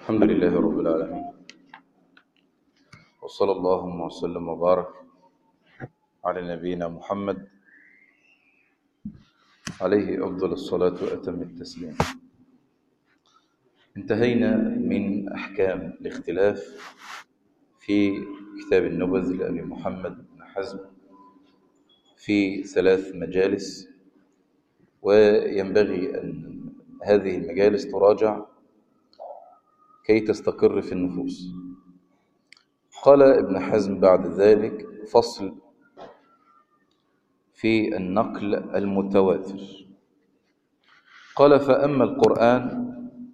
الحمد لله رب العالمين وصلى اللهم وسلم وبارك على نبينا محمد عليه أفضل الصلاة وأتم التسليم انتهينا من أحكام الاختلاف في كتاب النبذ لأبي محمد بن حزم في ثلاث مجالس وينبغي أن هذه المجالس تراجع كي تستقر في النفوس قال ابن حزم بعد ذلك فصل في النقل المتواتر قال فأما القرآن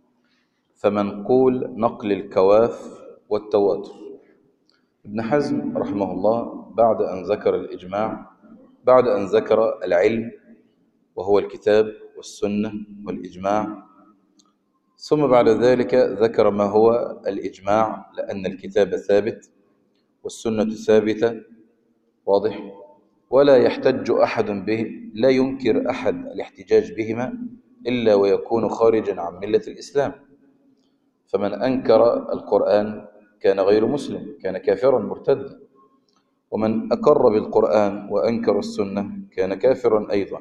فمنقول نقل الكواف والتواتر ابن حزم رحمه الله بعد أن ذكر الإجماع بعد أن ذكر العلم وهو الكتاب والسنة والإجماع ثم بعد ذلك ذكر ما هو الإجماع لأن الكتاب ثابت والسنة ثابتة واضح ولا يحتج أحد به لا ينكر أحد الاحتجاج بهما إلا ويكون خارجا عن ملة الإسلام فمن أنكر القرآن كان غير مسلم كان كافرا مرتدا ومن أقر بالقرآن وأنكر السنة كان كافرا أيضا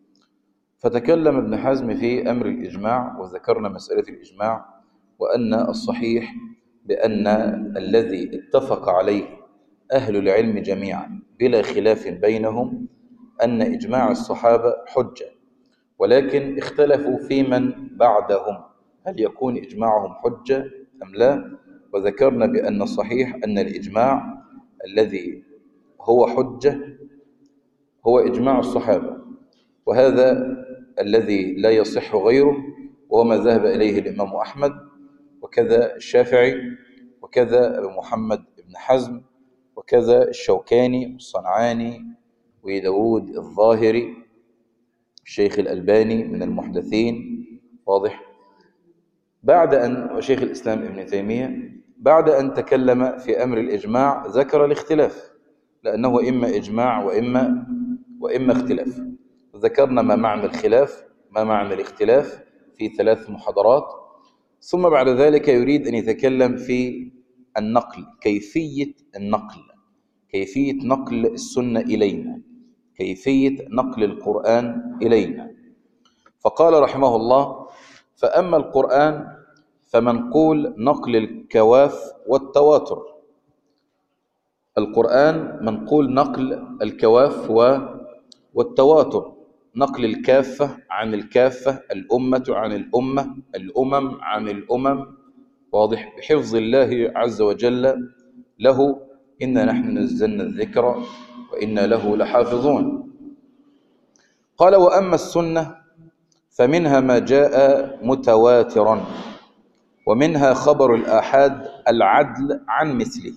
فتكلم ابن حزم في أمر الإجماع وذكرنا مسألة الإجماع وأن الصحيح بأن الذي اتفق عليه أهل العلم جميعا بلا خلاف بينهم أن إجماع الصحابة حجة ولكن اختلفوا في من بعدهم هل يكون إجماعهم حجة أم لا وذكرنا بأن الصحيح أن الإجماع الذي هو حجة هو إجماع الصحابة وهذا الذي لا يصح غيره وهو ما ذهب إليه الإمام أحمد وكذا الشافعي وكذا أبو محمد بن حزم وكذا الشوكاني والصنعاني وداود الظاهري الشيخ الألباني من المحدثين واضح بعد أن وشيخ الإسلام ابن تيمية بعد أن تكلم في أمر الإجماع ذكر الاختلاف لأنه إما إجماع وإما وإما اختلاف ذكرنا ما معنى الخلاف ما معنى الاختلاف في ثلاث محاضرات ثم بعد ذلك يريد أن يتكلم في النقل كيفية النقل كيفية نقل السنة إلينا كيفية نقل القرآن إلينا فقال رحمه الله فأما القرآن فمنقول نقل الكواف والتواتر القرآن منقول نقل الكواف والتواتر نقل الكافة عن الكافة الأمة عن الأمة الأمم عن الأمم واضح بحفظ الله عز وجل له إنا نحن نزلنا الذكر وإنا له لحافظون قال وأما السنة فمنها ما جاء متواترا ومنها خبر الآحاد العدل عن مثله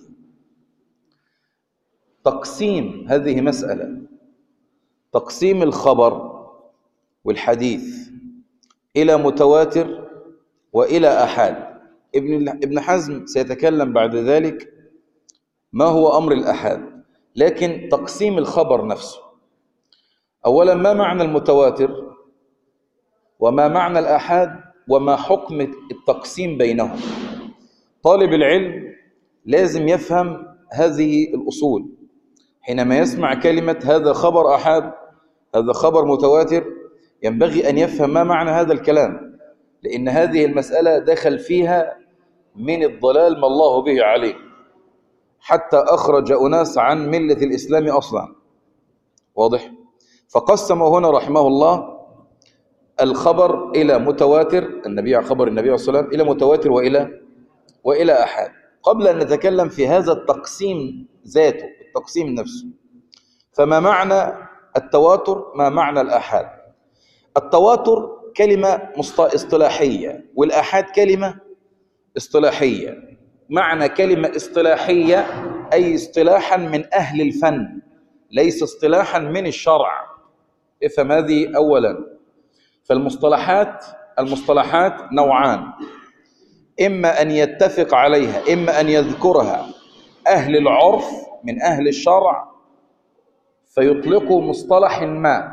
تقسيم هذه مسألة تقسيم الخبر والحديث إلى متواتر وإلى أحاد ابن ابن حزم سيتكلم بعد ذلك ما هو أمر الأحاد لكن تقسيم الخبر نفسه أولا ما معنى المتواتر وما معنى الأحاد وما حكم التقسيم بينهم طالب العلم لازم يفهم هذه الأصول حينما يسمع كلمة هذا خبر أحاد هذا خبر متواتر ينبغي أن يفهم ما معنى هذا الكلام لأن هذه المسألة دخل فيها من الضلال ما الله به عليه حتى أخرج أناس عن ملة الإسلام أصلا واضح فقسم هنا رحمه الله الخبر إلى متواتر النبي خبر النبي صلى الله عليه وسلم إلى متواتر وإلى وإلى أحاد قبل أن نتكلم في هذا التقسيم ذاته التقسيم نفسه فما معنى التواتر ما معنى الآحاد التواتر كلمة اصطلاحية والآحاد كلمة اصطلاحية معنى كلمة اصطلاحية أي اصطلاحا من أهل الفن ليس اصطلاحا من الشرع افهم هذه أولا فالمصطلحات المصطلحات نوعان إما أن يتفق عليها إما أن يذكرها أهل العرف من أهل الشرع فيطلقوا مصطلح ما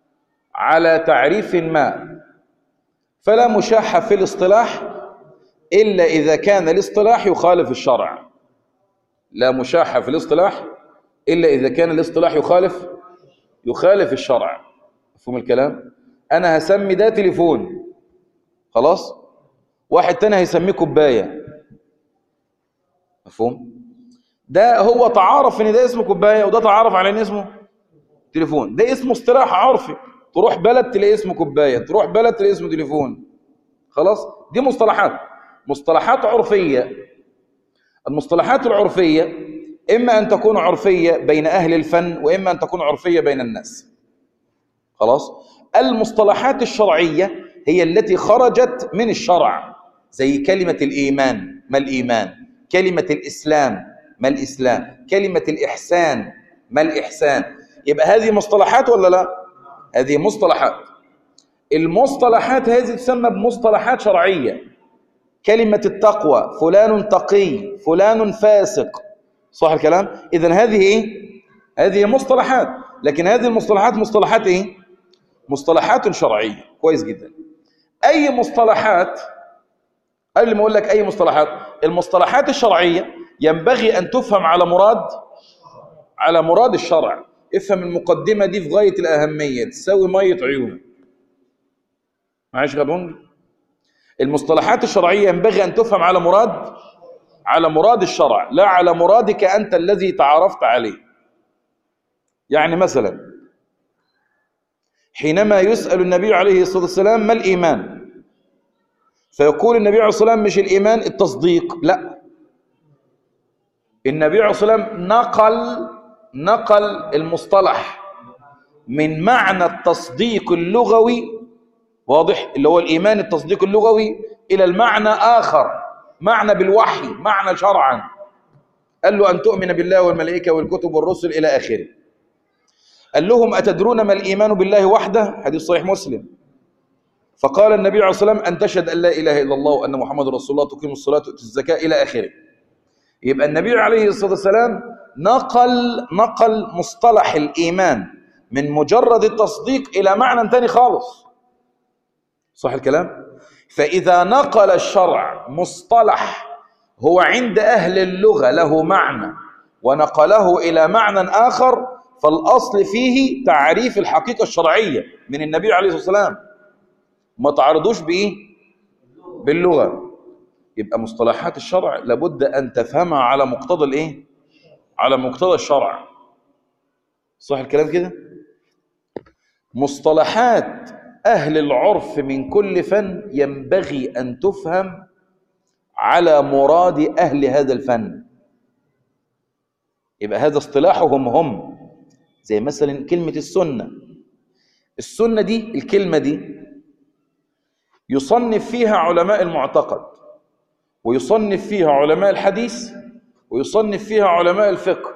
على تعريف ما فلا مشاحة في الاصطلاح إلا إذا كان الاصطلاح يخالف الشرع لا مشاحة في الاصطلاح إلا إذا كان الاصطلاح يخالف يخالف الشرع مفهوم الكلام أنا هسمي ده تليفون خلاص واحد تاني هيسميه كوباية مفهوم ده هو تعارف ان ده اسمه كوبايه وده تعارف على ان اسمه تليفون ده اسمه اصطلاح عرفي تروح بلد تلاقي اسمه كوبايه تروح بلد تلاقي اسمه تليفون خلاص دي مصطلحات مصطلحات عرفيه المصطلحات العرفيه اما ان تكون عرفيه بين اهل الفن واما ان تكون عرفيه بين الناس خلاص المصطلحات الشرعيه هي التي خرجت من الشرع زي كلمه الايمان ما الايمان كلمه الاسلام ما الإسلام كلمة الإحسان ما الإحسان يبقى هذه مصطلحات ولا لا هذه مصطلحات المصطلحات هذه تسمى بمصطلحات شرعية كلمة التقوى فلان تقي فلان فاسق صح الكلام إذن هذه إيه هذه مصطلحات لكن هذه المصطلحات مصطلحات إيه مصطلحات شرعية كويس جدا أي مصطلحات قبل ما أقول لك أي مصطلحات المصطلحات الشرعية ينبغي أن تفهم على مراد على مراد الشرع افهم المقدمة دي في غاية الأهمية تساوي مية عيون معاش غابون المصطلحات الشرعية ينبغي أن تفهم على مراد على مراد الشرع لا على مرادك أنت الذي تعرفت عليه يعني مثلا حينما يسأل النبي عليه الصلاة والسلام ما الإيمان فيقول النبي عليه الصلاة والسلام مش الإيمان التصديق لا النبي عليه الصلاة والسلام نقل نقل المصطلح من معنى التصديق اللغوي واضح اللي هو الإيمان التصديق اللغوي إلى المعنى آخر معنى بالوحي معنى شرعا قال له أن تؤمن بالله والملائكة والكتب والرسل إلى آخره قال لهم أتدرون ما الإيمان بالله وحده حديث صحيح مسلم فقال النبي عليه الصلاة والسلام أن تشهد أن لا إله إلا الله وأن محمد رسول الله تقيم الصلاة وتؤتي الزكاة إلى آخره يبقى النبي عليه الصلاة والسلام نقل نقل مصطلح الإيمان من مجرد التصديق إلى معنى تاني خالص صح الكلام؟ فإذا نقل الشرع مصطلح هو عند أهل اللغة له معنى ونقله إلى معنى آخر فالأصل فيه تعريف الحقيقة الشرعية من النبي عليه الصلاة والسلام ما تعرضوش بإيه؟ باللغة يبقى مصطلحات الشرع لابد أن تفهمها على مقتضى الإيه؟ على مقتضى الشرع صح الكلام كده؟ مصطلحات أهل العرف من كل فن ينبغي أن تفهم على مراد أهل هذا الفن يبقى هذا اصطلاحهم هم زي مثلا كلمة السنة السنة دي الكلمة دي يصنف فيها علماء المعتقد ويصنف فيها علماء الحديث ويصنف فيها علماء الفقه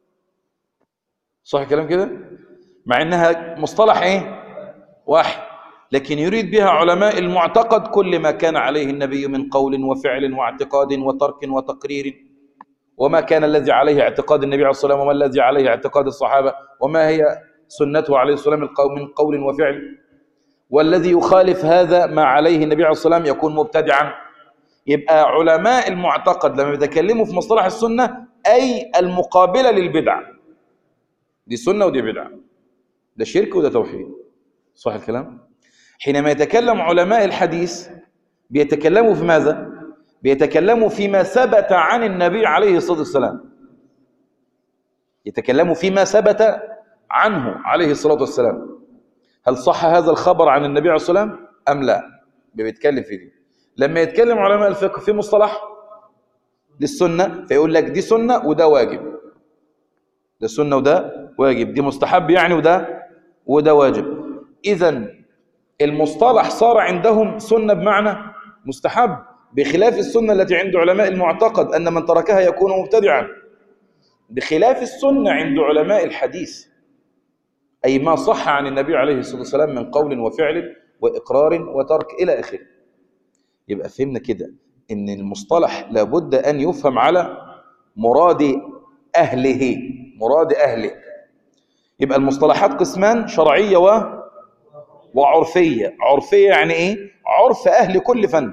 صح الكلام كده مع انها مصطلح ايه واحد لكن يريد بها علماء المعتقد كل ما كان عليه النبي من قول وفعل واعتقاد وترك وتقرير وما كان الذي عليه اعتقاد النبي عليه الصلاه والسلام وما الذي عليه اعتقاد الصحابه وما هي سنته عليه الصلاه والسلام من قول وفعل والذي يخالف هذا ما عليه النبي عليه الصلاه والسلام يكون مبتدعا يبقى علماء المعتقد لما بيتكلموا في مصطلح السنة أي المقابلة للبدع دي سنة ودي بدعة ده شرك وده توحيد صح الكلام حينما يتكلم علماء الحديث بيتكلموا في ماذا بيتكلموا فيما ثبت عن النبي عليه الصلاة والسلام يتكلموا فيما ثبت عنه عليه الصلاة والسلام هل صح هذا الخبر عن النبي عليه الصلاة والسلام أم لا بيتكلم في دي لما يتكلم علماء الفقه في مصطلح للسنة فيقول لك دي سنة وده واجب ده سنة وده واجب دي مستحب يعني وده وده واجب إذا المصطلح صار عندهم سنة بمعنى مستحب بخلاف السنة التي عند علماء المعتقد أن من تركها يكون مبتدعا بخلاف السنة عند علماء الحديث أي ما صح عن النبي عليه الصلاة والسلام من قول وفعل وإقرار وترك إلى آخره يبقى فهمنا كده ان المصطلح لابد ان يفهم على مراد اهله مراد اهله يبقى المصطلحات قسمان شرعيه و وعرفيه عرفيه يعني ايه عرف اهل كل فن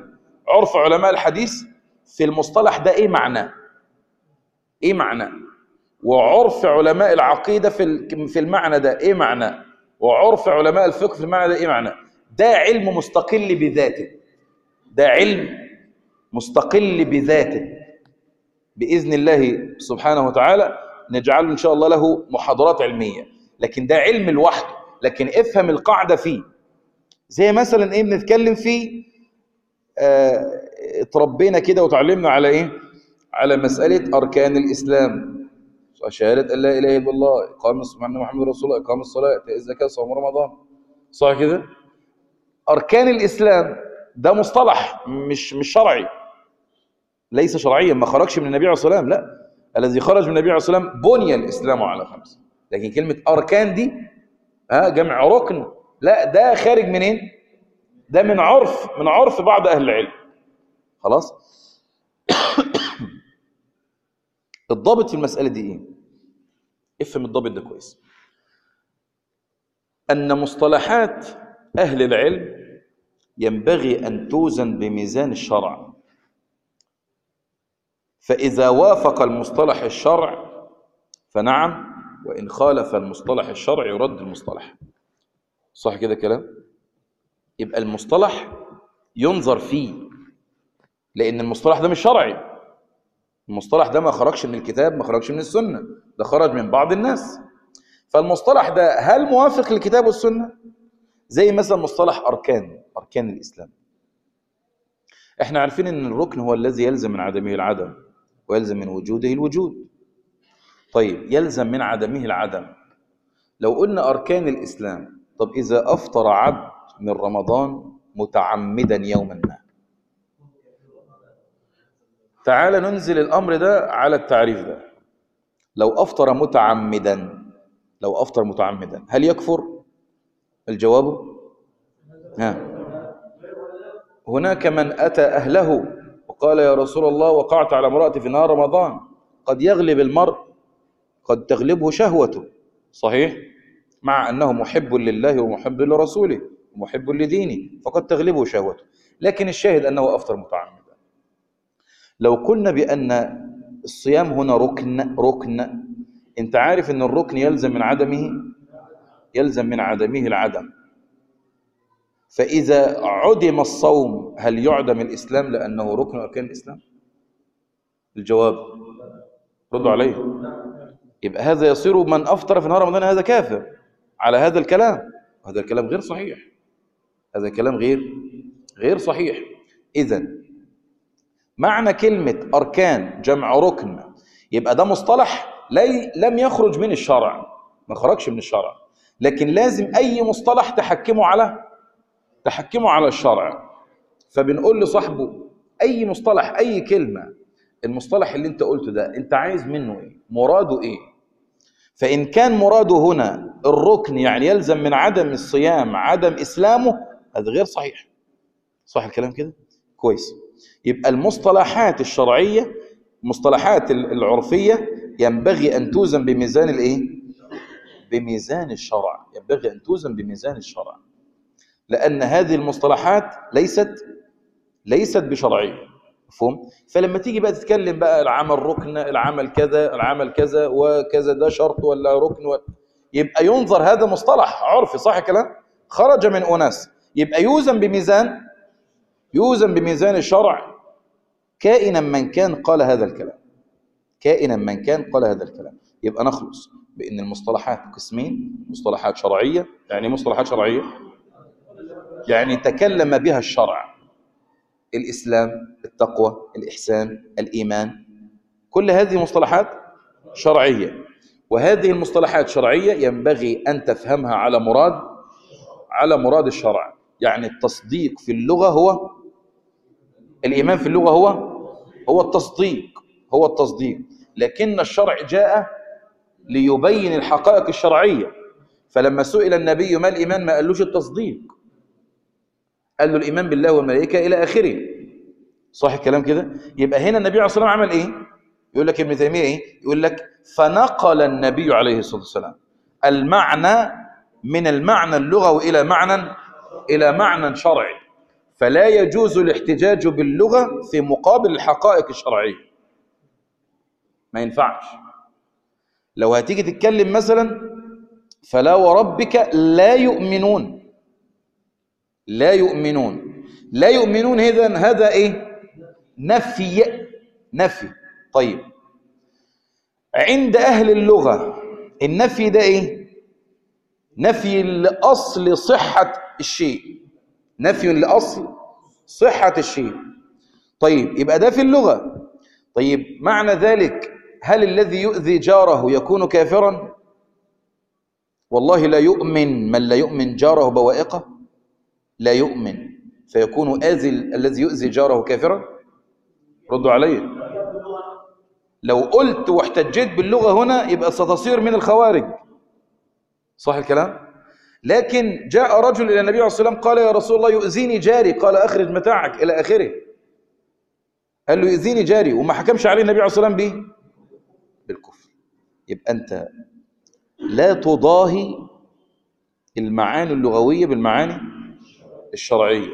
عرف علماء الحديث في المصطلح ده ايه معناه ايه معناه وعرف علماء العقيدة في ال- في المعنى ده ايه معناه وعرف علماء الفقه في المعنى ده ايه معناه ده علم مستقل بذاته ده علم مستقل بذاته بإذن الله سبحانه وتعالى نجعله إن شاء الله له محاضرات علمية لكن ده علم لوحده لكن افهم القاعدة فيه زي مثلا ايه بنتكلم فيه آه، اتربينا كده وتعلمنا على ايه على مسألة أركان الإسلام شهادة أن لا إله إلا الله إقام الصلاة محمد رسول الله إقام الصلاة إيتاء الزكاة صوم رمضان صح كده أركان الإسلام ده مصطلح مش مش شرعي ليس شرعيا ما خرجش من النبي عليه الصلاة والسلام لا الذي خرج من النبي عليه الصلاة والسلام بني الإسلام على خمس لكن كلمة أركان دي ها جمع ركن لا ده خارج منين ده من عرف من عرف بعض أهل العلم خلاص الضابط في المسألة دي إيه افهم الضابط ده كويس أن مصطلحات أهل العلم ينبغي أن توزن بميزان الشرع فإذا وافق المصطلح الشرع فنعم وإن خالف المصطلح الشرع يرد المصطلح صح كده كلام يبقى المصطلح ينظر فيه لأن المصطلح ده مش شرعي المصطلح ده ما خرجش من الكتاب ما خرجش من السنة ده خرج من بعض الناس فالمصطلح ده هل موافق للكتاب والسنة زي مثلا مصطلح أركان أركان الإسلام احنا عارفين ان الركن هو الذي يلزم من عدمه العدم ويلزم من وجوده الوجود طيب يلزم من عدمه العدم لو قلنا أركان الإسلام طب إذا أفطر عبد من رمضان متعمدا يوما ما تعال ننزل الأمر ده على التعريف ده لو أفطر متعمدا لو أفطر متعمدا هل يكفر الجواب ها هناك من أتى أهله وقال يا رسول الله وقعت على امرأتي في نهار رمضان قد يغلب المرء قد تغلبه شهوته صحيح مع أنه محب لله ومحب لرسوله ومحب لدينه فقد تغلبه شهوته لكن الشاهد أنه أفطر متعمدا لو قلنا بأن الصيام هنا ركن ركن انت عارف ان الركن يلزم من عدمه يلزم من عدمه العدم فإذا عدم الصوم هل يعدم الإسلام لأنه ركن أركان الإسلام الجواب ردوا عليه يبقى هذا يصير من أفطر في نهار رمضان هذا كافر على هذا الكلام وهذا الكلام غير صحيح هذا الكلام غير غير صحيح إذا معنى كلمة أركان جمع ركن يبقى ده مصطلح لي لم يخرج من الشرع ما خرجش من الشرع لكن لازم أي مصطلح تحكمه على تحكمه على الشرع فبنقول لصاحبه أي مصطلح أي كلمة المصطلح اللي انت قلته ده انت عايز منه ايه مراده ايه فإن كان مراده هنا الركن يعني يلزم من عدم الصيام عدم إسلامه هذا غير صحيح صح الكلام كده كويس يبقى المصطلحات الشرعية المصطلحات العرفية ينبغي أن توزن بميزان الإيه؟ بميزان الشرع ينبغي أن توزن بميزان الشرع لأن هذه المصطلحات ليست ليست بشرعية مفهوم؟ فلما تيجي بقى تتكلم بقى العمل ركن العمل كذا العمل كذا وكذا ده شرط ولا ركن و... يبقى ينظر هذا مصطلح عرفي صح الكلام؟ خرج من أناس يبقى يوزن بميزان يوزن بميزان الشرع كائنا من كان قال هذا الكلام كائنا من كان قال هذا الكلام يبقى نخلص بأن المصطلحات قسمين مصطلحات شرعية يعني مصطلحات شرعية يعني تكلم بها الشرع الإسلام التقوى الإحسان الإيمان كل هذه مصطلحات شرعية وهذه المصطلحات شرعية ينبغي أن تفهمها على مراد على مراد الشرع يعني التصديق في اللغة هو الإيمان في اللغة هو هو التصديق هو التصديق لكن الشرع جاء ليبين الحقائق الشرعية فلما سئل النبي ما الإيمان ما قالوش التصديق قال له الإيمان بالله والملائكة إلى آخره صح الكلام كده يبقى هنا النبي عليه الصلاة والسلام عمل إيه يقول لك ابن تيمية إيه يقول لك فنقل النبي عليه الصلاة والسلام المعنى من المعنى اللغوي إلى معنى إلى معنى شرعي فلا يجوز الاحتجاج باللغة في مقابل الحقائق الشرعية ما ينفعش لو هتيجي تتكلم مثلا فلا وربك لا يؤمنون لا يؤمنون لا يؤمنون إذن هذا إيه نفي نفي طيب عند أهل اللغة النفي ده إيه نفي لأصل صحة الشيء نفي لأصل صحة الشيء طيب يبقى ده في اللغة طيب معنى ذلك هل الذي يؤذي جاره يكون كافرا والله لا يؤمن من لا يؤمن جاره بوائقه لا يؤمن فيكون آذي الذي يؤذي جاره كافرا ردوا علي لو قلت واحتجيت باللغة هنا يبقى ستصير من الخوارج صح الكلام لكن جاء رجل إلى النبي عليه الصلاة والسلام قال يا رسول الله يؤذيني جاري قال أخرج متاعك إلى آخره قال له يؤذيني جاري وما حكمش عليه النبي عليه الصلاة والسلام به بالكفر يبقى أنت لا تضاهي المعاني اللغوية بالمعاني الشرعية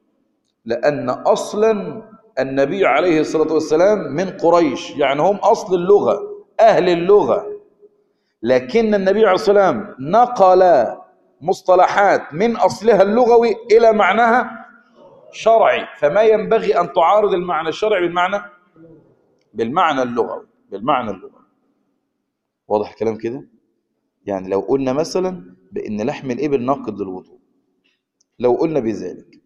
لأن أصلا النبي عليه الصلاة والسلام من قريش يعني هم أصل اللغة أهل اللغة لكن النبي عليه الصلاة والسلام نقل مصطلحات من أصلها اللغوي إلى معناها شرعي فما ينبغي أن تعارض المعنى الشرعي بالمعنى بالمعنى اللغوي بالمعنى اللغوي واضح الكلام كده يعني لو قلنا مثلا بأن لحم الإبل ناقض للوضوء لو قلنا بذلك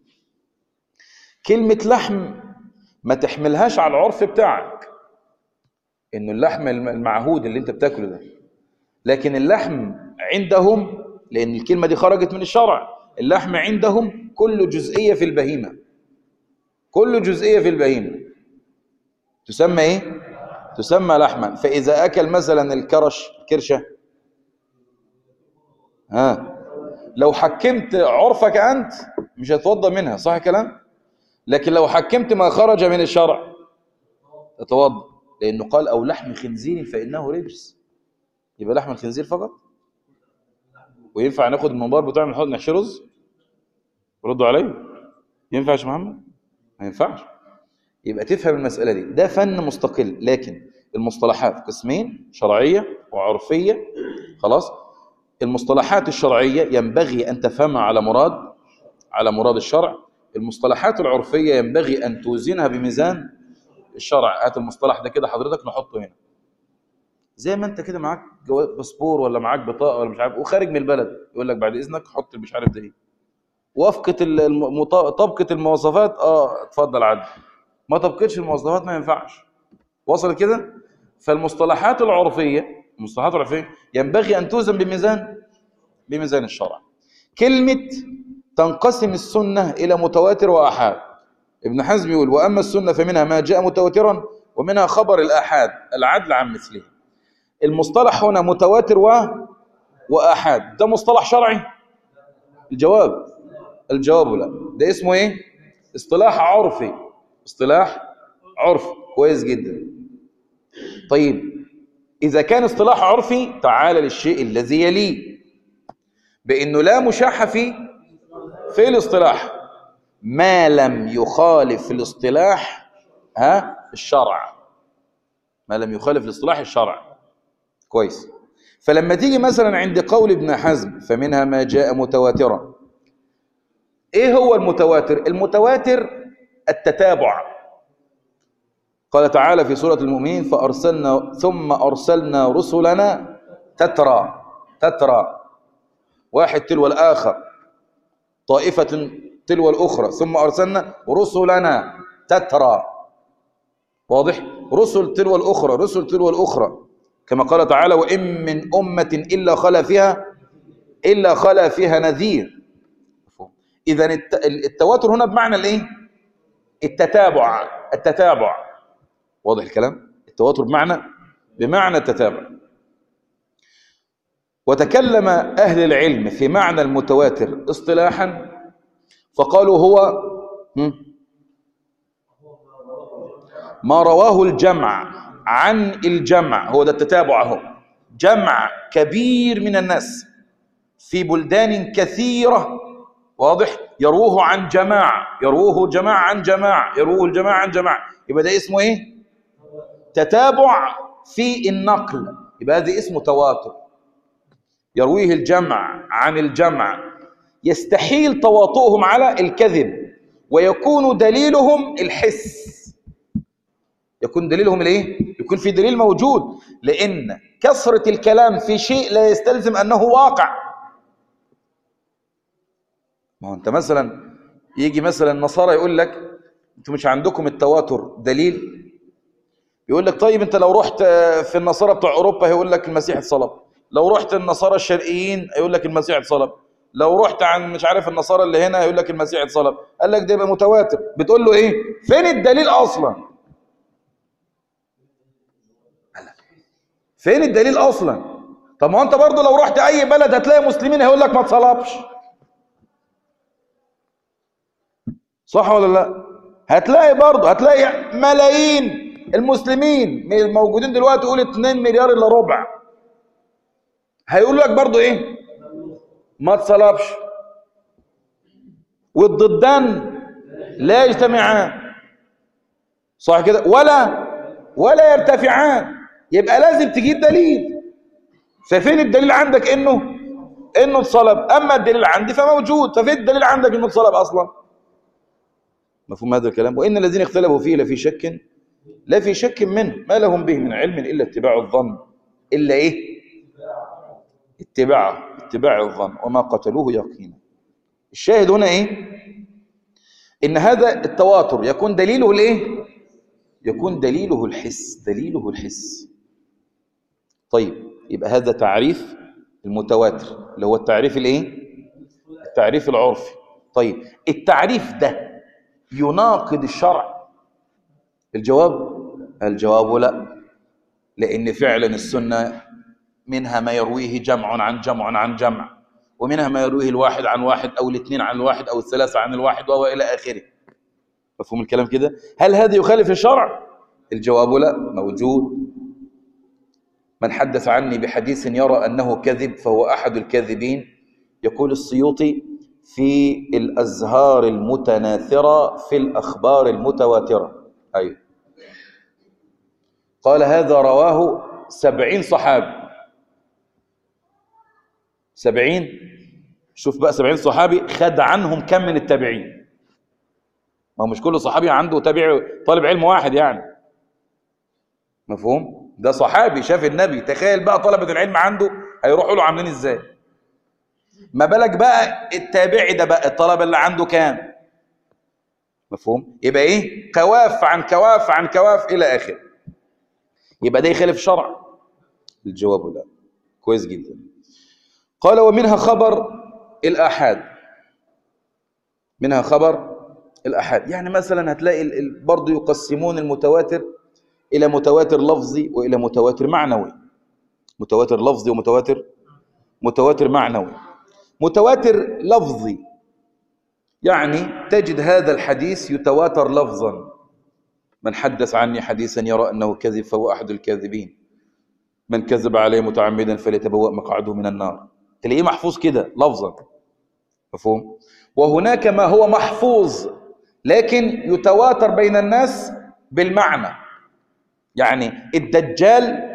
كلمة لحم ما تحملهاش على العرف بتاعك انه اللحم المعهود اللي انت بتاكله ده لكن اللحم عندهم لان الكلمة دي خرجت من الشرع اللحم عندهم كل جزئية في البهيمة كل جزئية في البهيمة تسمى ايه تسمى لحما فاذا اكل مثلا الكرش كرشة ها لو حكمت عرفك أنت مش هتوضى منها صح كلام لكن لو حكمت ما خرج من الشرع تتوضى لأنه قال أو لحم خنزير فإنه رجس يبقى لحم الخنزير فقط وينفع ناخد المنبار بتاع نحط نحشي رز ردوا علي ينفع يا محمد ما ينفعش يبقى تفهم المسألة دي ده فن مستقل لكن المصطلحات قسمين شرعية وعرفية خلاص المصطلحات الشرعية ينبغي أن تفهمها على مراد على مراد الشرع المصطلحات العرفية ينبغي أن توزنها بميزان الشرع هات المصطلح ده كده حضرتك نحطه هنا زي ما انت كده معاك باسبور ولا معاك بطاقه ولا مش عارف وخارج من البلد يقول لك بعد اذنك حط مش عارف ده ايه وفقه المطا... طبقه المواصفات اه اتفضل عدي ما طبقتش المواصفات ما ينفعش وصل كده فالمصطلحات العرفيه المصطلحات العرفية ينبغي أن توزن بميزان بميزان الشرع كلمة تنقسم السنة إلى متواتر وأحاد ابن حزم يقول وأما السنة فمنها ما جاء متواترا ومنها خبر الآحاد العدل عن مثله المصطلح هنا متواتر و وآحاد ده مصطلح شرعي الجواب الجواب لا ده اسمه ايه اصطلاح عرفي اصطلاح عرفي كويس جدا طيب إذا كان اصطلاح عرفي تعال للشيء الذي يليه بأنه لا مشاحة في في الاصطلاح ما لم يخالف الاصطلاح ها الشرع ما لم يخالف الاصطلاح الشرع كويس فلما تيجي مثلا عند قول ابن حزم فمنها ما جاء متواترا ايه هو المتواتر المتواتر التتابع قال تعالى في سورة المؤمنين فأرسلنا ثم أرسلنا رسلنا تترى تترى واحد تلو الآخر طائفة تلو الأخرى ثم أرسلنا رسلنا تترى واضح رسل تلو الأخرى رسل تلو الأخرى كما قال تعالى وإن من أمة إلا خلا فيها إلا خلا فيها نذير إذا التواتر هنا بمعنى الإيه التتابع التتابع واضح الكلام التواتر بمعنى بمعنى التتابع وتكلم أهل العلم في معنى المتواتر اصطلاحا فقالوا هو ما رواه الجمع عن الجمع هو ده التتابع اهو جمع كبير من الناس في بلدان كثيرة واضح يروه عن جماعة يروه جماعة عن جماعة يروه الجماعة عن جماعة يبقى ده اسمه ايه تتابع في النقل يبقى هذا اسمه تواتر يرويه الجمع عن الجمع يستحيل تواطؤهم على الكذب ويكون دليلهم الحس يكون دليلهم الايه يكون في دليل موجود لان كثرة الكلام في شيء لا يستلزم انه واقع ما هو انت مثلا يجي مثلا النصارى يقول لك انتوا مش عندكم التواتر دليل يقول لك طيب انت لو رحت في النصارى بتوع اوروبا هيقول لك المسيح اتصلب لو رحت النصارى الشرقيين هيقول لك المسيح اتصلب لو رحت عن مش عارف النصارى اللي هنا هيقول لك المسيح اتصلب قال لك ده يبقى متواتر بتقول له ايه فين الدليل اصلا فين الدليل اصلا طب ما انت برضه لو رحت اي بلد هتلاقي مسلمين هيقول لك ما اتصلبش صح ولا لا هتلاقي برضه هتلاقي ملايين المسلمين الموجودين دلوقتي قول 2 مليار الا ربع هيقول لك برضه ايه ما اتصلبش والضدان لا يجتمعان صح كده ولا ولا يرتفعان يبقى لازم تجيب دليل ففين الدليل عندك انه انه اتصلب اما الدليل عندي فموجود ففين الدليل عندك انه اتصلب اصلا مفهوم هذا الكلام وان الذين اختلفوا فيه لفي شك لا في شك منه ما لهم به من علم الا اتباع الظن الا ايه اتباع اتباع الظن وما قتلوه يقينا الشاهد هنا ايه ان هذا التواتر يكون دليله الايه يكون دليله الحس دليله الحس طيب يبقى هذا تعريف المتواتر اللي هو التعريف الايه التعريف العرفي طيب التعريف ده يناقض الشرع الجواب الجواب لا لان فعلا السنه منها ما يرويه جمع عن جمع عن جمع ومنها ما يرويه الواحد عن واحد او الاثنين عن الواحد او الثلاثه عن الواحد وهو الى اخره مفهوم الكلام كده هل هذا يخالف الشرع الجواب لا موجود من حدث عني بحديث يرى أنه كذب فهو أحد الكاذبين يقول السيوطي في الأزهار المتناثرة في الأخبار المتواترة أيوه قال هذا رواه سبعين صحابي سبعين شوف بقى سبعين صحابي خد عنهم كم من التابعين ما هو مش كل صحابي عنده تابع طالب علم واحد يعني مفهوم ده صحابي شاف النبي تخيل بقى طلبة العلم عنده هيروحوا له عاملين ازاي ما بالك بقى التابعي ده بقى الطلبة اللي عنده كام مفهوم يبقى ايه كواف عن كواف عن كواف الى اخره يبقى ده يخالف شرع الجواب لا كويس جدا قال ومنها خبر الآحاد منها خبر الآحاد يعني مثلا هتلاقي برضه يقسمون المتواتر إلى متواتر لفظي وإلى متواتر معنوي متواتر لفظي ومتواتر متواتر معنوي متواتر لفظي يعني تجد هذا الحديث يتواتر لفظا من حدث عني حديثا يرى أنه كذب فهو أحد الكاذبين من كذب عليه متعمدا فليتبوأ مقعده من النار تلاقيه محفوظ كده لفظا مفهوم وهناك ما هو محفوظ لكن يتواتر بين الناس بالمعنى يعني الدجال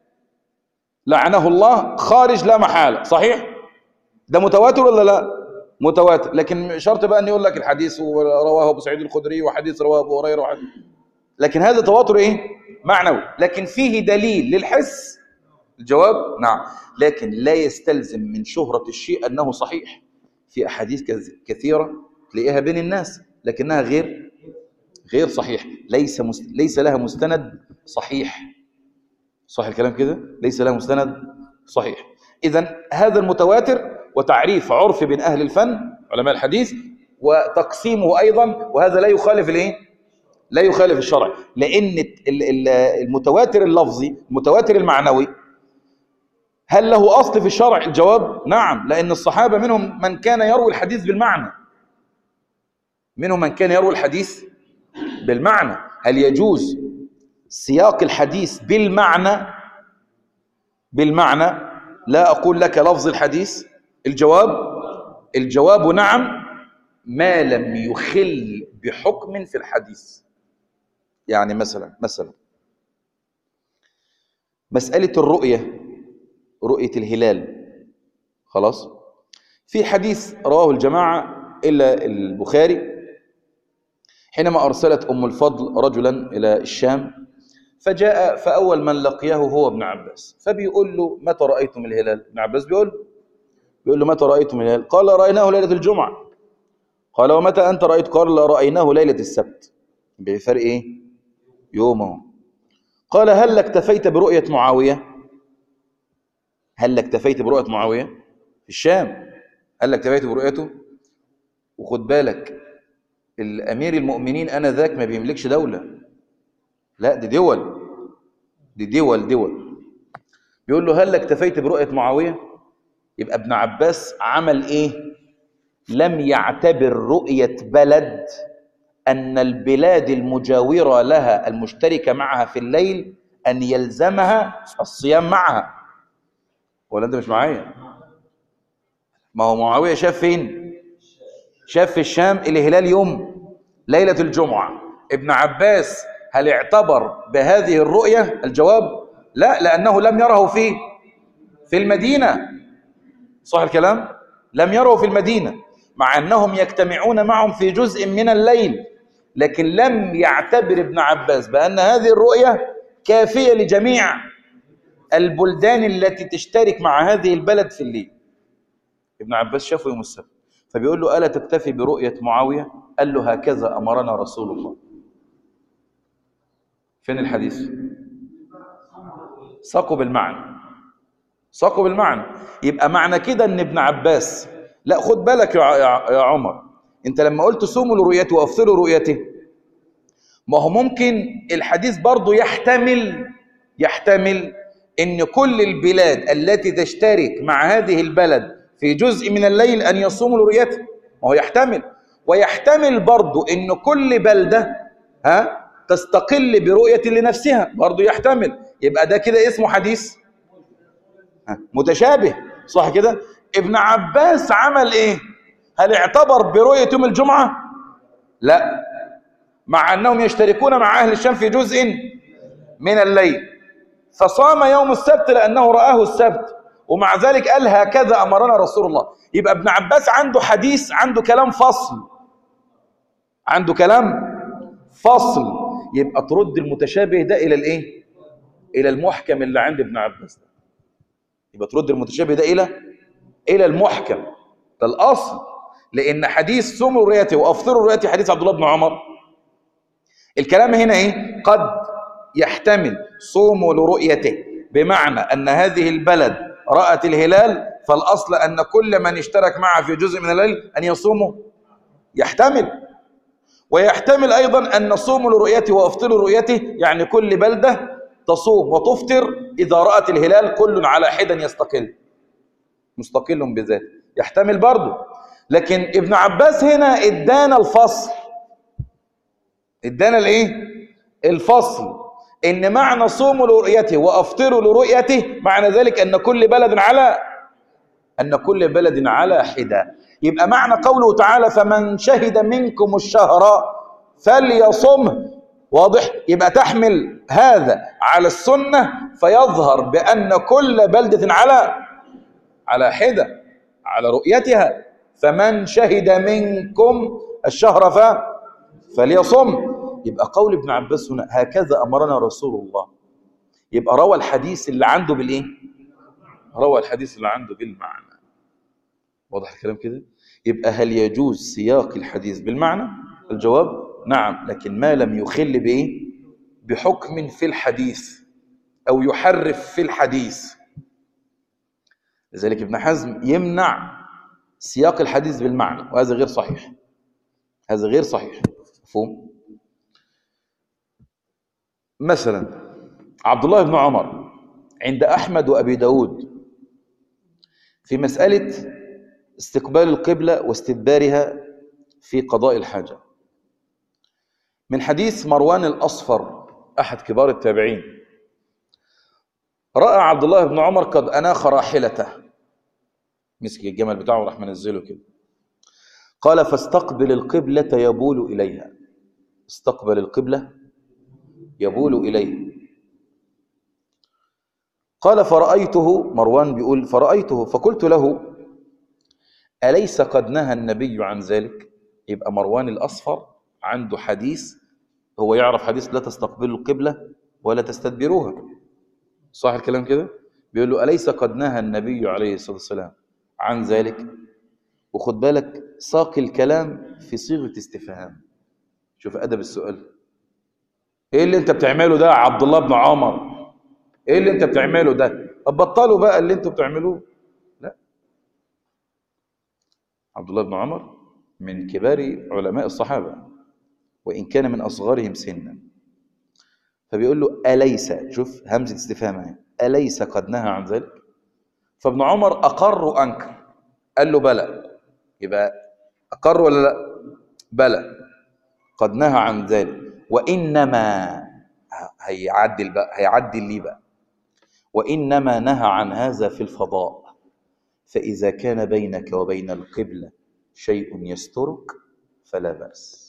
لعنه الله خارج لا محالة صحيح ده متواتر ولا لا متواتر لكن شرط بقى ان يقول لك الحديث رواه ابو سعيد الخدري وحديث رواه ابو هريره وحديث لكن هذا تواتر ايه معنوي لكن فيه دليل للحس الجواب نعم لكن لا يستلزم من شهرة الشيء أنه صحيح في أحاديث كثيرة تلاقيها بين الناس لكنها غير غير صحيح ليس مست... ليس لها مستند صحيح صح الكلام كده ليس لها مستند صحيح إذا هذا المتواتر وتعريف عرف بين أهل الفن علماء الحديث وتقسيمه أيضا وهذا لا يخالف الايه لا يخالف الشرع لأن المتواتر اللفظي المتواتر المعنوي هل له أصل في الشرع الجواب نعم لأن الصحابة منهم من كان يروي الحديث بالمعنى منهم من كان يروي الحديث بالمعنى هل يجوز سياق الحديث بالمعنى بالمعنى لا أقول لك لفظ الحديث الجواب الجواب نعم ما لم يخل بحكم في الحديث يعني مثلا مثلا مسألة الرؤية رؤية الهلال خلاص في حديث رواه الجماعة إلا البخاري حينما أرسلت أم الفضل رجلا إلى الشام فجاء فأول من لقيه هو ابن عباس فبيقول له متى رأيتم الهلال ابن عباس بيقول له بيقول له متى رأيتم الهلال قال رأيناه ليلة الجمعة قال ومتى أنت رأيت قال رأيناه ليلة السبت بفرق إيه يومه قال هل اكتفيت برؤية معاوية هل اكتفيت برؤية معاوية في الشام هل اكتفيت برؤيته وخد بالك الأمير المؤمنين أنا ذاك ما بيملكش دولة لا دي دول دي دول دول بيقول له هل اكتفيت برؤية معاوية يبقى ابن عباس عمل ايه لم يعتبر رؤية بلد أن البلاد المجاورة لها المشتركة معها في الليل أن يلزمها الصيام معها ولا أنت مش معايا ما هو معاوية شاف فين شاف في الشام الهلال يوم ليلة الجمعة ابن عباس هل اعتبر بهذه الرؤية الجواب لا لأنه لم يره في في المدينة صح الكلام لم يره في المدينة مع أنهم يجتمعون معهم في جزء من الليل لكن لم يعتبر ابن عباس بأن هذه الرؤية كافية لجميع البلدان التي تشترك مع هذه البلد في الليل ابن عباس شافه يوم السبت فبيقول له ألا تكتفي برؤية معاوية قال له هكذا أمرنا رسول الله فين الحديث ساقوا بالمعنى ساقوا بالمعنى يبقى معنى كده ان ابن عباس لا خد بالك يا يا عمر انت لما قلت صوموا لرؤيته وافطروا رؤيته ما هو ممكن الحديث برضه يحتمل يحتمل ان كل البلاد التي تشترك مع هذه البلد في جزء من الليل ان يصوموا لرؤيته ما هو يحتمل ويحتمل برضه ان كل بلده ها تستقل برؤيه لنفسها برضه يحتمل يبقى ده كده اسمه حديث ها متشابه صح كده ابن عباس عمل ايه هل اعتبر برؤيه يوم الجمعه لا مع انهم يشتركون مع اهل الشام في جزء من الليل فصام يوم السبت لانه راه السبت ومع ذلك قال هكذا امرنا رسول الله يبقى ابن عباس عنده حديث عنده كلام فصل عنده كلام فصل يبقى ترد المتشابه ده الى الايه الى المحكم اللي عند ابن عباس ده يبقى ترد المتشابه ده الى الى المحكم ده الاصل لان حديث صوموا رؤيته وافطروا رؤيته حديث عبد الله بن عمر الكلام هنا ايه قد يحتمل صوموا لرؤيته بمعنى ان هذه البلد رأت الهلال فالاصل ان كل من اشترك معه في جزء من الليل ان يصوموا يحتمل ويحتمل ايضا ان نصوم لرؤيته وافطروا رؤيته يعني كل بلده تصوم وتفطر اذا رأت الهلال كل على حدا يستقل مستقل بذاته يحتمل برضه لكن ابن عباس هنا ادانا الفصل ادانا الايه الفصل ان معنى صوموا لرؤيته وافطروا لرؤيته معنى ذلك ان كل بلد على ان كل بلد على حده يبقى معنى قوله تعالى فمن شهد منكم الشهر فليصمه واضح يبقى تحمل هذا على السنه فيظهر بان كل بلده على على حده على رؤيتها فمن شهد منكم الشهر ف فليصم يبقى قول ابن عباس هنا هكذا امرنا رسول الله يبقى روى الحديث اللي عنده بالايه روى الحديث اللي عنده بالمعنى واضح الكلام كده يبقى هل يجوز سياق الحديث بالمعنى الجواب نعم لكن ما لم يخل بايه بحكم في الحديث او يحرف في الحديث لذلك ابن حزم يمنع سياق الحديث بالمعنى وهذا غير صحيح هذا غير صحيح مفهوم مثلا عبد الله بن عمر عند أحمد وأبي داود في مسألة استقبال القبلة واستدبارها في قضاء الحاجة من حديث مروان الأصفر أحد كبار التابعين رأى عبد الله بن عمر قد أناخ راحلته مسك الجمل بتاعه وراح منزله كده قال فاستقبل القبلة يبول إليها استقبل القبلة يبول إليها قال فرأيته مروان بيقول فرأيته فقلت له أليس قد نهى النبي عن ذلك يبقى مروان الأصفر عنده حديث هو يعرف حديث لا تستقبلوا القبلة ولا تستدبروها صح الكلام كده بيقول له أليس قد نهى النبي عليه الصلاة والسلام عن ذلك وخد بالك ساق الكلام في صيغة استفهام شوف أدب السؤال ايه اللي انت بتعمله ده يا عبد الله بن عمر ايه اللي انت بتعمله ده طب بطلوا بقى اللي انتوا بتعملوه لا عبد الله بن عمر من كبار علماء الصحابة وإن كان من أصغرهم سنا فبيقول له أليس شوف همزة استفهام اهي أليس قد نهى عن ذلك فابن عمر أقر وأنكر قال له بلى يبقى أقر ولا لا بلى قد نهى عن ذلك وإنما هيعدل بقى هيعدل ليه بقى وإنما نهى عن هذا في الفضاء فإذا كان بينك وبين القبلة شيء يسترك فلا بأس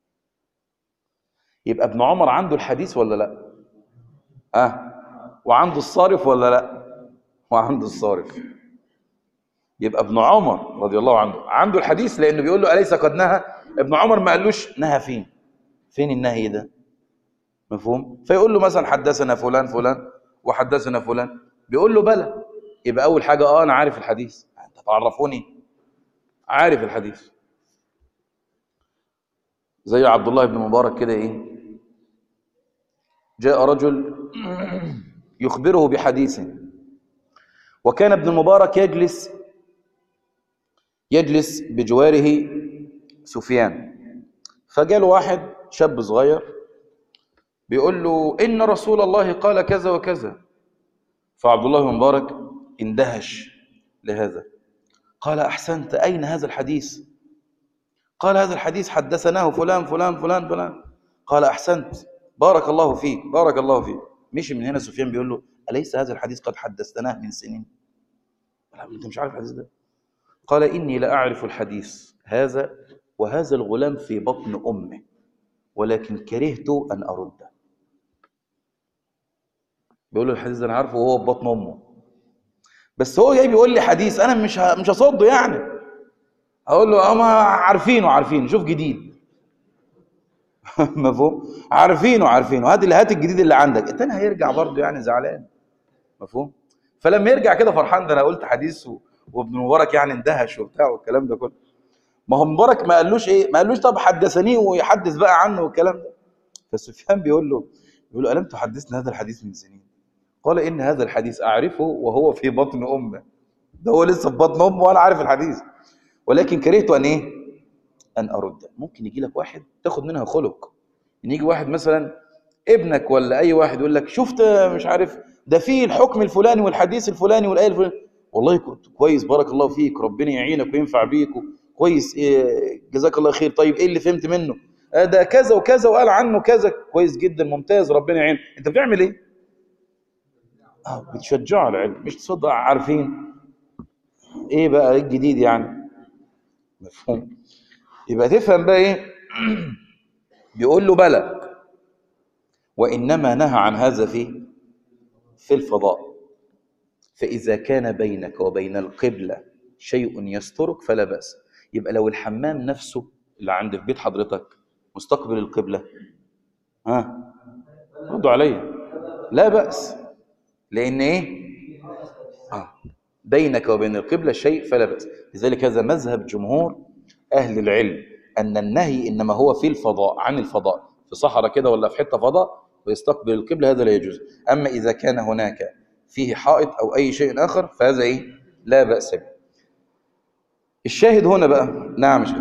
يبقى ابن عمر عنده الحديث ولا لا أه وعنده الصارف ولا لا وعنده الصارف يبقى ابن عمر رضي الله عنه عنده الحديث لأنه بيقول له أليس قد نهى ابن عمر ما قالوش نهى فين فين النهي ده مفهوم فيقول له مثلا حدثنا فلان فلان وحدثنا فلان بيقول له بلى يبقى اول حاجه اه انا عارف الحديث انت تعرفوني عارف الحديث زي عبد الله بن مبارك كده ايه جاء رجل يخبره بحديث وكان ابن المبارك يجلس يجلس بجواره سفيان فجاء له واحد شاب صغير بيقول له إن رسول الله قال كذا وكذا فعبد الله بن مبارك اندهش لهذا قال أحسنت أين هذا الحديث قال هذا الحديث حدثناه فلان فلان فلان فلان قال أحسنت بارك الله فيك بارك الله فيك مشي من هنا سفيان بيقول له أليس هذا الحديث قد حدثناه من سنين قال أنت مش عارف الحديث ده قال إني لا أعرف الحديث هذا وهذا الغلام في بطن أمه ولكن كرهت أن أرده بيقول له الحديث ده أنا عارفه وهو في بطن أمه بس هو جاي بيقول لي حديث أنا مش ه... مش هصده يعني أقول له أما عارفينه عارفينه شوف جديد مفهوم عارفينه عارفينه هات اللي هات الجديد اللي عندك التاني هيرجع برضه يعني زعلان مفهوم فلما يرجع كده فرحان ده انا قلت حديث و... وابن مبارك يعني اندهش وبتاع والكلام ده كله ما هو مبارك ما قالوش ايه ما قالوش طب حدثني ويحدث بقى عنه والكلام ده فسفيان بيقول له بيقول له الم تحدثنا هذا الحديث من سنين قال ان هذا الحديث اعرفه وهو في بطن امه ده هو لسه في بطن امه وانا عارف الحديث ولكن كرهت ان ايه ان ارد ممكن يجي لك واحد تاخد منها خلق ان يجي واحد مثلا ابنك ولا اي واحد يقول لك شفت مش عارف ده فيه الحكم الفلاني والحديث الفلاني والايه الفلاني والله كنت كويس بارك الله فيك ربنا يعينك وينفع بيك كويس إيه جزاك الله خير طيب ايه اللي فهمت منه آه ده كذا وكذا وقال عنه كذا كويس جدا ممتاز ربنا يعين انت بتعمل ايه اه بتشجعه على العلم مش تصدق عارفين ايه بقى ايه الجديد يعني مفهوم يبقى تفهم بقى ايه بيقول له بلى وانما نهى عن هذا في في الفضاء فاذا كان بينك وبين القبله شيء يسترك فلا باس يبقى لو الحمام نفسه اللي عند في بيت حضرتك مستقبل القبله ها ردوا عليا لا باس لان ايه آه. بينك وبين القبله شيء فلا باس لذلك هذا مذهب جمهور اهل العلم ان النهي انما هو في الفضاء عن الفضاء في صحراء كده ولا في حته فضاء ويستقبل القبله هذا لا يجوز اما اذا كان هناك فيه حائط او اي شيء اخر فهذا ايه لا باس به الشاهد هنا بقى نعم شيخ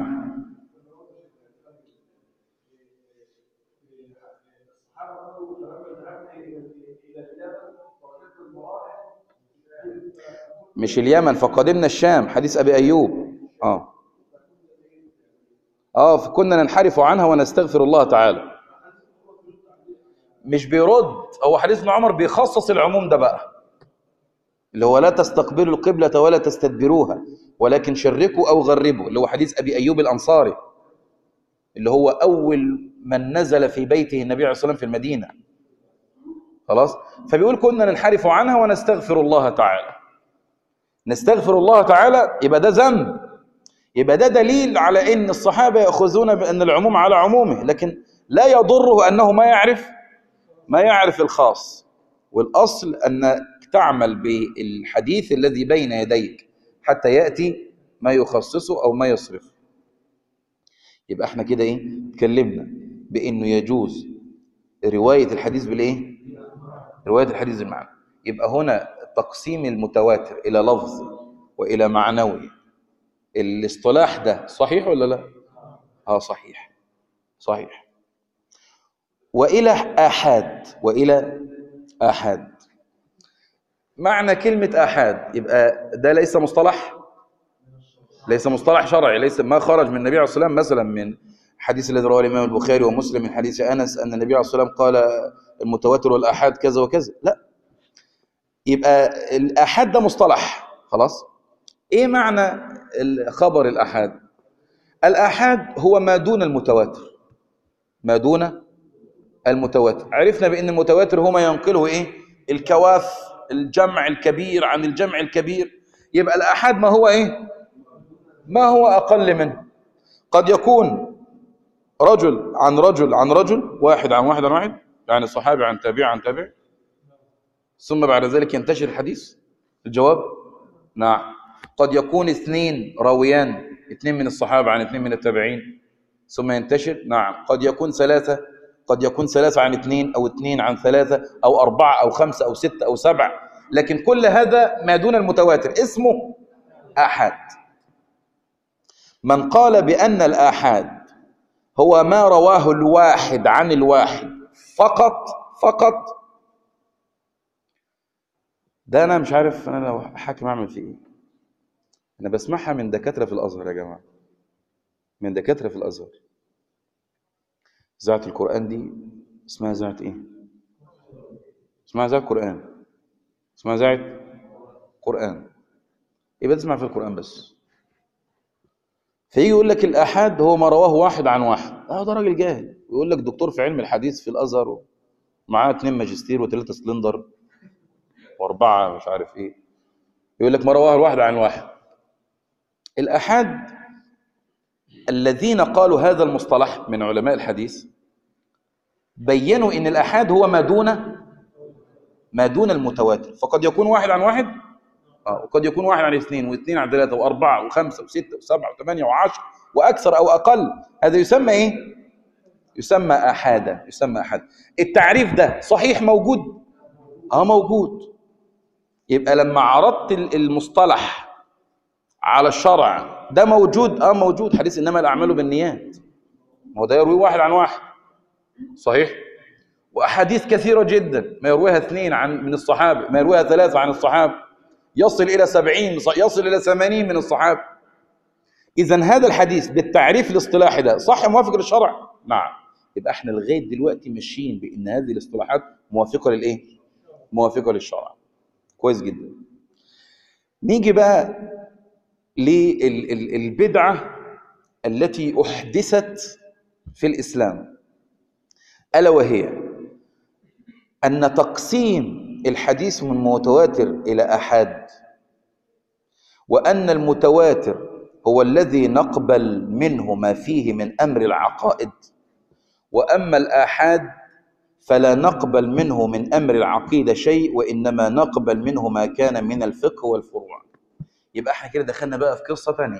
مش اليمن فقدمنا الشام حديث ابي ايوب اه اه فكنا ننحرف عنها ونستغفر الله تعالى مش بيرد هو حديث ابن عمر بيخصص العموم ده بقى اللي هو لا تستقبلوا القبلة ولا تستدبروها ولكن شركوا أو غربوا اللي هو حديث أبي أيوب الأنصاري اللي هو أول من نزل في بيته النبي عليه الصلاة والسلام في المدينة خلاص فبيقول كنا ننحرف عنها ونستغفر الله تعالى نستغفر الله تعالى يبقى ده ذنب يبقى ده دليل على ان الصحابه ياخذون بان العموم على عمومه لكن لا يضره انه ما يعرف ما يعرف الخاص والاصل انك تعمل بالحديث الذي بين يديك حتى ياتي ما يخصصه او ما يصرفه يبقى احنا كده ايه اتكلمنا بانه يجوز روايه الحديث بالايه روايه الحديث بالمعنى يبقى هنا تقسيم المتواتر الى لفظ والى معنوي الاصطلاح ده صحيح ولا لا اه صحيح صحيح والى احاد والى احاد معنى كلمه احاد يبقى ده ليس مصطلح ليس مصطلح شرعي ليس ما خرج من النبي عليه الصلاه والسلام مثلا من حديث الذي رواه الامام البخاري ومسلم من حديث انس ان النبي عليه الصلاه والسلام قال المتواتر والاحاد كذا وكذا لا يبقى الاحاد ده مصطلح خلاص ايه معنى خبر الاحاد الاحاد هو ما دون المتواتر ما دون المتواتر عرفنا بان المتواتر هو ما ينقله ايه الكواف الجمع الكبير عن الجمع الكبير يبقى الاحاد ما هو ايه ما هو اقل منه قد يكون رجل عن رجل عن رجل واحد عن واحد عن واحد يعني صحابي عن تابع عن تابع ثم بعد ذلك ينتشر الحديث الجواب نعم قد يكون اثنين راويان اثنين من الصحابة عن اثنين من التابعين ثم ينتشر نعم قد يكون ثلاثة قد يكون ثلاثة عن اثنين أو اثنين عن ثلاثة أو أربعة أو خمسة أو ستة أو سبعة لكن كل هذا ما دون المتواتر اسمه آحاد من قال بأن الآحاد هو ما رواه الواحد عن الواحد فقط فقط ده انا مش عارف انا لو حاكم اعمل فيه ايه انا بسمعها من دكاتره في الازهر يا جماعه من دكاتره في الازهر اذاعه القران دي اسمها اذاعه ايه اسمها اذاعه قران اسمها اذاعه قران يبقى تسمع في القران بس فيجي يقول لك الآحاد هو ما رواه واحد عن واحد اه ده راجل جاهل ويقول لك دكتور في علم الحديث في الأزهر ومعاه اتنين ماجستير وثلاثة سلندر وأربعة مش عارف إيه يقول لك ما رواه الواحد عن واحد الآحاد الذين قالوا هذا المصطلح من علماء الحديث بينوا ان الآحاد هو ما دون ما دون المتواتر فقد يكون واحد عن واحد آه، وقد يكون واحد عن اثنين واثنين عن ثلاثة وأربعة وخمسة وستة وسبعة وثمانية وعشر وأكثر أو أقل هذا يسمى إيه؟ يسمى أحادا يسمى أحد التعريف ده صحيح موجود؟ آه موجود يبقى لما عرضت المصطلح على الشرع ده موجود اه موجود حديث انما الاعمال بالنيات ما هو ده يروي واحد عن واحد صحيح واحاديث كثيره جدا ما يرويها اثنين عن من الصحابه ما يرويها ثلاثه عن الصحابه يصل إلى سبعين يصل إلى ثمانين من الصحابة إذا هذا الحديث بالتعريف الاصطلاحي ده صح موافق للشرع؟ نعم يبقى احنا لغاية دلوقتي ماشيين بأن هذه الاصطلاحات موافقة للإيه؟ موافقة للشرع كويس جدا نيجي بقى للبدعة التي أحدثت في الإسلام ألا وهي أن تقسيم الحديث من متواتر إلى أحاد وأن المتواتر هو الذي نقبل منه ما فيه من أمر العقائد وأما الآحاد فلا نقبل منه من أمر العقيدة شيء وإنما نقبل منه ما كان من الفقه والفروع يبقى احنا كده دخلنا بقى في قصة ثانية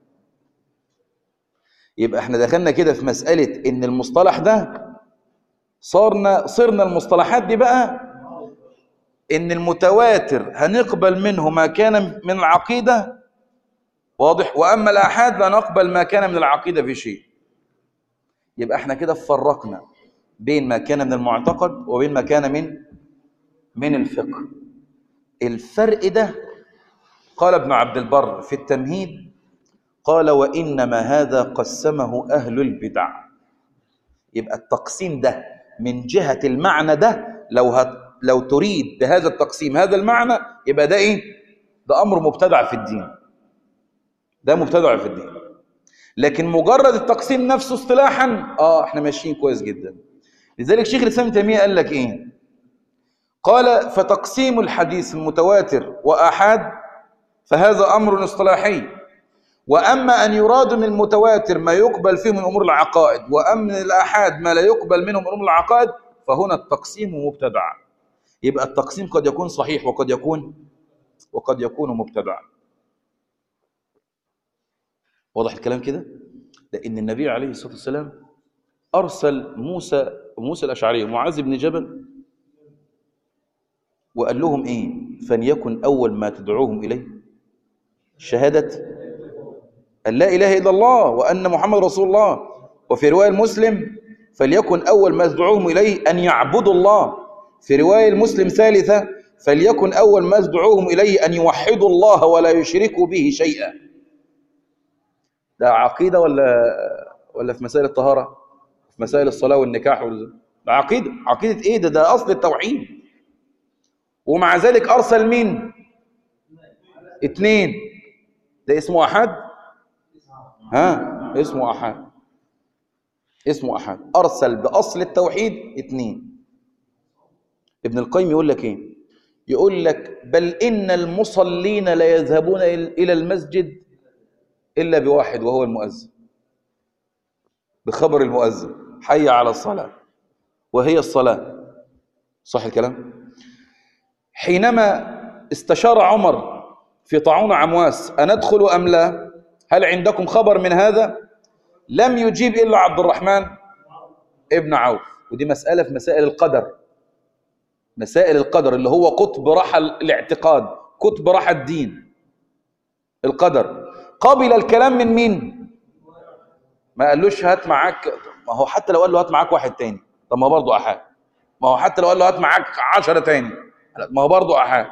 يبقى احنا دخلنا كده في مسألة إن المصطلح ده صارنا صرنا المصطلحات دي بقى ان المتواتر هنقبل منه ما كان من العقيدة واضح واما الاحاد لا نقبل ما كان من العقيدة في شيء يبقى احنا كده فرقنا بين ما كان من المعتقد وبين ما كان من من الفقه الفرق ده قال ابن عبد البر في التمهيد قال وانما هذا قسمه اهل البدع يبقى التقسيم ده من جهة المعنى ده لو هت لو تريد بهذا التقسيم هذا المعنى يبقى ده ايه ده امر مبتدع في الدين ده مبتدع في الدين لكن مجرد التقسيم نفسه اصطلاحا اه احنا ماشيين كويس جدا لذلك شيخ الاسلام ابن تيميه قال لك ايه قال فتقسيم الحديث المتواتر واحاد فهذا امر اصطلاحي واما ان يراد من المتواتر ما يقبل فيه من امور العقائد واما من الاحاد ما لا يقبل منه من امور العقائد فهنا التقسيم مبتدع يبقى التقسيم قد يكون صحيح وقد يكون وقد يكون مبتدعا واضح الكلام كده لان النبي عليه الصلاه والسلام ارسل موسى موسى الاشعري ومعاذ بن جبل وقال لهم ايه فليكن اول ما تدعوهم اليه شهاده ان لا اله الا الله وان محمد رسول الله وفي روايه المسلم فليكن اول ما تدعوهم اليه ان يعبدوا الله في روايه المسلم ثالثه فليكن اول ما تدعوهم اليه ان يوحدوا الله ولا يشركوا به شيئا ده عقيده ولا ولا في مسائل الطهاره في مسائل الصلاه والنكاح وال... ده عقيده عقيده ايه ده ده اصل التوحيد ومع ذلك ارسل مين اتنين ده اسمه احد ها اسمه احد اسمه احد ارسل باصل التوحيد اتنين ابن القيم يقول لك ايه يقول لك بل ان المصلين لا يذهبون الى المسجد الا بواحد وهو المؤذن بخبر المؤذن حي على الصلاه وهي الصلاه صح الكلام حينما استشار عمر في طاعون عمواس أندخل أم لا هل عندكم خبر من هذا لم يجيب إلا عبد الرحمن ابن عوف ودي مسألة في مسائل القدر مسائل القدر اللي هو قطب رحى الاعتقاد قطب رحى الدين القدر قبل الكلام من مين ما قالوش هات معاك ما هو حتى لو قال له هات معاك واحد تاني طب ما هو برضه أحد ما هو حتى لو قال له هات معاك عشرة تاني ما هو برضه أحد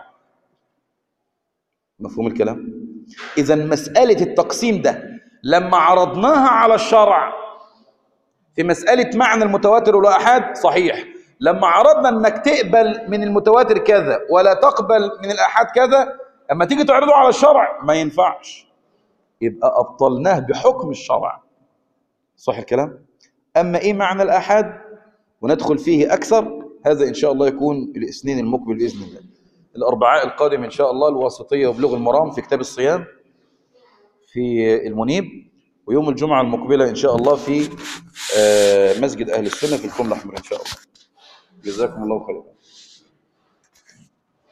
مفهوم الكلام إذا مسألة التقسيم ده لما عرضناها على الشرع في مسألة معنى المتواتر والآحاد صحيح لما عرضنا انك تقبل من المتواتر كذا ولا تقبل من الآحاد كذا اما تيجي تعرضه على الشرع ما ينفعش يبقى أبطلناه بحكم الشرع صح الكلام أما إيه معنى الآحاد وندخل فيه أكثر هذا إن شاء الله يكون الاثنين المقبل بإذن الله الأربعاء القادم إن شاء الله الواسطية وبلوغ المرام في كتاب الصيام في المنيب ويوم الجمعة المقبلة إن شاء الله في مسجد أهل السنة في الكوم الأحمر إن شاء الله جزاكم الله خيرا